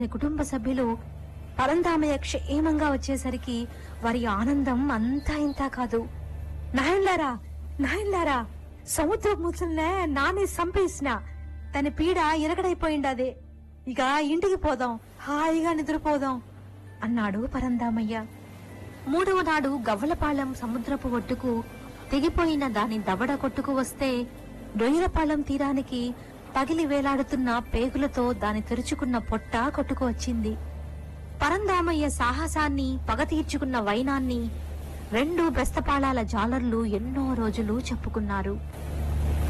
కుటుంబ సభ్యులు పరంధామయ్య క్షేమంగా వచ్చేసరికి వారి ఆనందం అంతా ఇంతా కాదు నాయన్లారా నాయన్లారా సముద్ర ముసల్నే నానే సంపేసిన తన పీడ ఇరగడైపోయిండదే ఇక ఇంటికి పోదాం హాయిగా నిద్రపోదాం అన్నాడు పరంధామయ్య మూడవ నాడు గవ్వలపాలెం సముద్రపు ఒడ్డుకు తెగిపోయిన దాని దవడ కొట్టుకు వస్తే రొయ్యలపాలెం తీరానికి పగిలి వేలాడుతున్న పేగులతో దాని తెరుచుకున్న పొట్ట కొట్టుకు వచ్చింది పరందామయ్య సాహసాన్ని పగ తీర్చుకున్న వైనాన్ని రెండు బెస్తపాళాల జాలర్లు ఎన్నో రోజులు చెప్పుకున్నారు